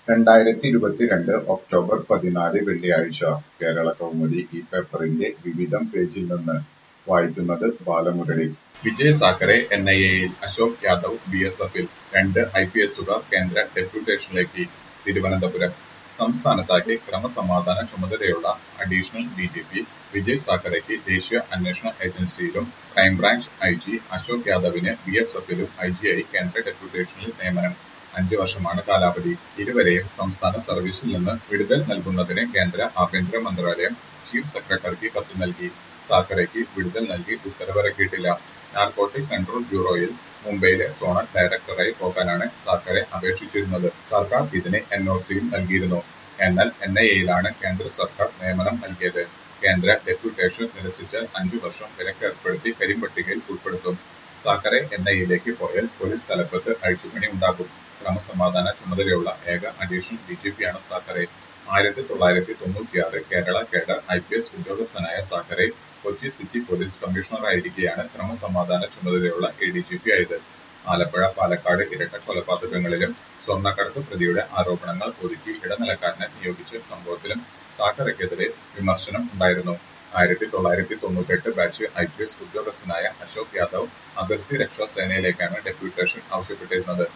രണ്ടായിരത്തി ഇരുപത്തിരണ്ട് ഒക്ടോബർ പതിനാല് വെള്ളിയാഴ്ച കേരള കൗമുദി ഈ പേപ്പറിന്റെ വിവിധം പേജിൽ നിന്ന് വായിക്കുന്നത് ബാലമുരളി വിജയ് സാക്കറെ എൻ ഐ എയിൽ അശോക് യാദവ് ബി എസ് എഫിൽ രണ്ട് ഐ പി എസുകാർ കേന്ദ്ര ഡെപ്യൂട്ടേഷനിലേക്ക് തിരുവനന്തപുരം സംസ്ഥാനത്താകെ ക്രമസമാധാന ചുമതലയുള്ള additional D G P Vijay സാക്കറയ്ക്ക് ദേശീയ അന്വേഷണ ഏജൻസിയിലും ക്രൈംബ്രാഞ്ച് ഐ ജി അശോക് യാദവിന് ബി എസ് എഫിലും ഐ ജിയായി കേന്ദ്ര ഡെപ്യൂട്ടേഷനിൽ നിയമനം അഞ്ചു വർഷമാണ് കാലാവധി ഇരുവരെയും സംസ്ഥാന സർവീസിൽ നിന്ന് വിടുതൽ നൽകുന്നതിന് കേന്ദ്ര ആഭ്യന്തര മന്ത്രാലയം ചീഫ് സെക്രട്ടറിക്ക് കത്ത് നൽകി സാക്കറയ്ക്ക് വിടുതൽ നൽകി ഉത്തരവിറക്കിയിട്ടില്ല നാർക്കോട്ടിക് കൺട്രോൾ ബ്യൂറോയിൽ മുംബൈയിലെ സോണൽ ഡയറക്ടറായി പോകാനാണ് സാക്കറെ അപേക്ഷിച്ചിരുന്നത് സർക്കാർ ഇതിന് എൻ ഒ സിയും നൽകിയിരുന്നു എന്നാൽ എൻ ഐ എയിലാണ് കേന്ദ്ര സർക്കാർ നിയമനം നൽകിയത് കേന്ദ്ര ഡെപ്യൂട്ടേഷൻ നിരസിച്ച് അഞ്ചു വർഷം വിലക്കേർപ്പെടുത്തി കരിമ്പട്ടികയിൽ ഉൾപ്പെടുത്തും സാക്കറെ എൻ ഐ എയിലേക്ക് പോയാൽ പോലീസ് തലപ്പത്ത് അഴിച്ചുപണി ഉണ്ടാകും ക്രമസമാധാന ചുമതലയുള്ള ഏക അഡീഷണൽ ഡി ജി പിയാണ് സാക്കറെ ആയിരത്തി തൊള്ളായിരത്തി തൊണ്ണൂറ്റിയാറ് Kerala cadre I P S ഉദ്യോഗസ്ഥനായ സാക്കറെ കൊച്ചി സിറ്റി പോലീസ് കമ്മീഷണറായിരിക്കെയാണ് ക്രമസമാധാന ചുമതലയുള്ള എ ഡി ജി പി ആയത് ആലപ്പുഴ പാലക്കാട് ഇരട്ട കൊലപാതകങ്ങളിലും സ്വർണ്ണക്കടത്ത് പ്രതിയുടെ ആരോപണങ്ങൾ ഒതുക്കി ഇടനിലക്കാരനെ നിയോഗിച്ച സംഭവത്തിലും സാക്കറയ്ക്കെതിരെ വിമർശനം ഉണ്ടായിരുന്നു ആയിരത്തി തൊള്ളായിരത്തി തൊണ്ണൂറ്റെട്ട് ബാച്ച് ഐ പി എസ് ഉദ്യോഗസ്ഥനായ അശോക് യാദവ് അതിർത്തി രക്ഷാ സേനയിലേക്കാണ് ഡെപ്യൂട്ടേഷൻ ആവശ്യപ്പെട്ടിരുന്നത്